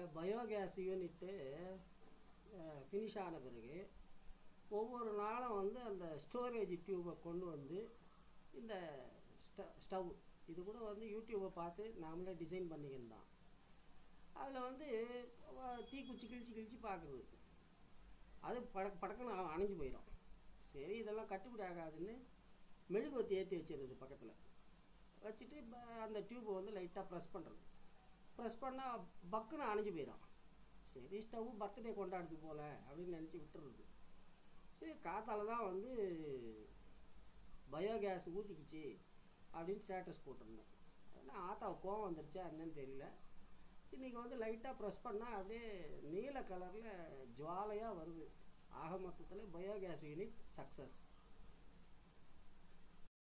biogas unit finish ஆன பிறகு ஒவ்வொரு நாளும் வந்து அந்த ஸ்டோரேஜ் டியூபை கொண்டு வந்து இந்த ஸ்ட ஸ்டவ் இது கூட வந்து யூடியூப்பை பார்த்து நாமளே டிசைன் பண்ணிக்கிருந்தோம் அதில் வந்து வ- தீக்குச்சி கிழிச்சு கிழிச்சு பார்க்குறது அது படக் படக்குன்னு அ- அணைஞ்சு போயிடும் சரி இதெல்லாம் கட்டுப்படி ஆகாதுன்னு மெழுகுவத்தி ஏற்றி வச்சிருது பக்கத்தில் வச்சுட்டு ப- அந்த டியூப்பை வந்து லைட்டாக ப்ரெஸ் பண்ணுறது ப்ரெஸ் பண்ணால் பக்குன்னு அணைஞ்சு போயிடும் சரி ஸ்டவ் பர்த்டே கொண்டாடுது போல அப்படின்னு நினச்சி விட்டுறது சரி காத்தால தான் வந்து பயோகேஸ் ஊற்றிக்கிச்சு அப்படின்னு ஸ்டேட்டஸ் போட்டிருந்தேன் அதனால் ஆத்தாவை கோவம் வந்துருச்சா என்னன்னு தெரியல இன்றைக்கி வந்து லைட்டாக ப்ரெஸ் பண்ணால் அப்படியே நீல கலரில் ஜுவாலையாக வருது ஆக மொத்தத்தில் பயோகேஸ் யூனிட் சக்ஸஸ்